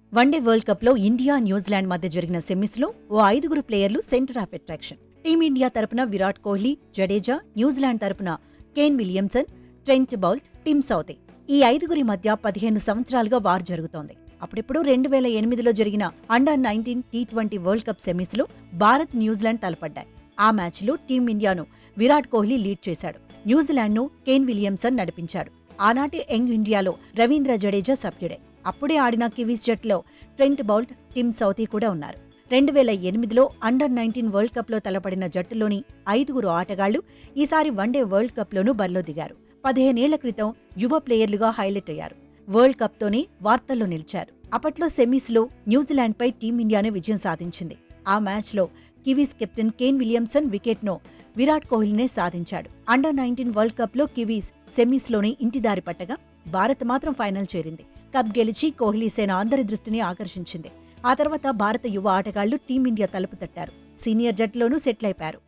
one day world కప్లో India New Zealand మధ్య జరిగిన సెమీస్లో ఓ ఐదుగురు ప్లేయర్లు సెంటర్ ఆఫ్ అట్రాక్షన్ టీమిండియా తరపున విరాట్ కోహ్లీ జడేజా న్యూజిలాండ్ తరపున Kane Williamson Trent Boult Tim Southee ఈ ఐదుగురి మధ్య పదిహేను సంవత్సరాలుగా వార్ జరుగుతోంది అప్పుడిప్పుడు రెండు వేల ఎనిమిదిలో జరిగిన under nineteen T twenty world cup సెమీస్లో భారత్ న్యూజిలాండ్ తలపడ్డాయి ఆ మ్యాచ్లో టీమిండియాను విరాట్ కోహ్లీ లీడ్ చేశాడు న్యూజిలాండ్ను కేన్ విలియమ్సన్ నడిపించాడు ఆనాటి యంగ్ ఇండియాలో రవీంద్ర జడేజా సభ్యుడే అప్పుడే ఆడిన కివీస్ జట్టులో ట్రెంట్ బౌల్ట్ టిమ్ సౌతీ కూడా ఉన్నారు రెండు వేల ఎనిమిదిలో అండర్ నైన్టీన్ వరల్డ్ కప్లో తలపడిన జట్టులోని ఐదుగురు ఆటగాళ్లు ఈసారి వన్డే వరల్డ్ కప్లోనూ బరిలో దిగారు పదిహేనేళ్ల క్రితం యువ ప్లేయర్లుగా హైలైట్ అయ్యారు వరల్డ్ కప్తోనే వార్తల్లో నిలిచారు అప్పట్లో సెమీస్లో న్యూజిలాండ్పై టీమిండియానే విజయం సాధించింది ఆ మ్యాచ్లో కివీస్ కెప్టెన్ కేన్ విలియమ్సన్ వికెట్ను విరాట్ కోహ్లీనే సాధించాడు అండర్ నైన్టీన్ వరల్డ్ కప్లో కివీస్ సెమీస్లోనే ఇంటిదారి పట్టగా భారత్ మాత్రం ఫైనల్ చేరింది కప్ గెలిచి కోహ్లీ సేన అందరి దృష్టిని ఆకర్షించింది ఆ తర్వాత భారత యువ ఆటగాళ్లు టీమిండియా తలుపు తట్టారు సీనియర్ జట్టులోనూ సెటిల్ అయిపారు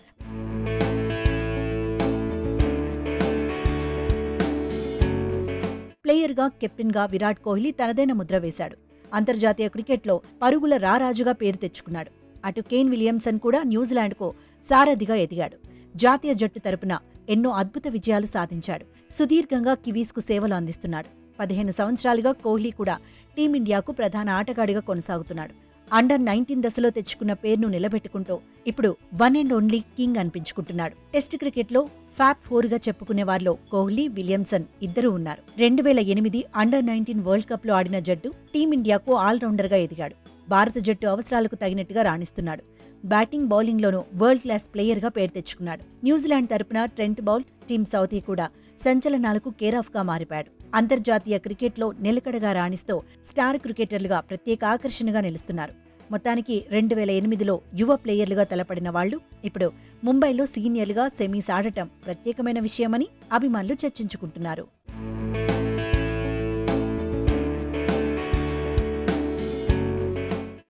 ప్లేయర్గా కెప్టెన్గా విరాట్ కోహ్లీ తనదైన ముద్ర వేశాడు అంతర్జాతీయ క్రికెట్లో పరుగుల రారాజుగా పేరు తెచ్చుకున్నాడు అటు కేన్ విలియమ్సన్ కూడా న్యూజిలాండ్కు సారథిగా ఎదిగాడు జాతీయ జట్టు తరపున ఎన్నో అద్భుత విజయాలు సాధించాడు సుదీర్ఘంగా కివీస్కు సేవలు అందిస్తున్నాడు పదిహేను సంవత్సరాలుగా కోహ్లీ కూడా టీమిండియాకు ప్రధాన ఆటగాడిగా కొనసాగుతున్నాడు అండర్ నైన్టీన్ దశలో తెచ్చుకున్న పేరును నిలబెట్టుకుంటూ ఇప్పుడు వన్ అండ్ ఓన్లీ కింగ్ అనిపించుకుంటున్నాడు టెస్ట్ క్రికెట్లో ఫ్యాప్ ఫోర్ గా చెప్పుకునే వారిలో కోహ్లీ విలియమ్సన్ ఇద్దరూ ఉన్నారు రెండు వేల ఎనిమిది అండర్ నైన్టీన్ వరల్డ్ కప్ లో ఆడిన జట్టు టీమిండియాకు ఆల్రౌండర్ గా ఎదిగాడు భారత జట్టు అవసరాలకు తగినట్టుగా రాణిస్తున్నాడు బ్యాటింగ్ బౌలింగ్లోనూ వరల్డ్ క్లాస్ ప్లేయర్ గా పేరు తెచ్చుకున్నాడు న్యూజిలాండ్ తరపున ట్రెంట్ బౌల్ట్ టీమ్ సౌతీ కూడా సంచలనాలకు కేరాఫ్ గా మారిపాడు అంతర్జాతీయ క్రికెట్లో నిలకడగా రాణిస్తూ స్టార్ క్రికెటర్లుగా ప్రత్యేక ఆకర్షణగా నిలుస్తున్నారు మొత్తానికి రెండు వేల ఎనిమిదిలో యువ ప్లేయర్లుగా తలపడిన వాళ్లు ఇప్పుడు ముంబైలో సీనియర్లుగా సెమీస్ ఆడటం ప్రత్యేకమైన విషయమని అభిమానులు చర్చించుకుంటున్నారు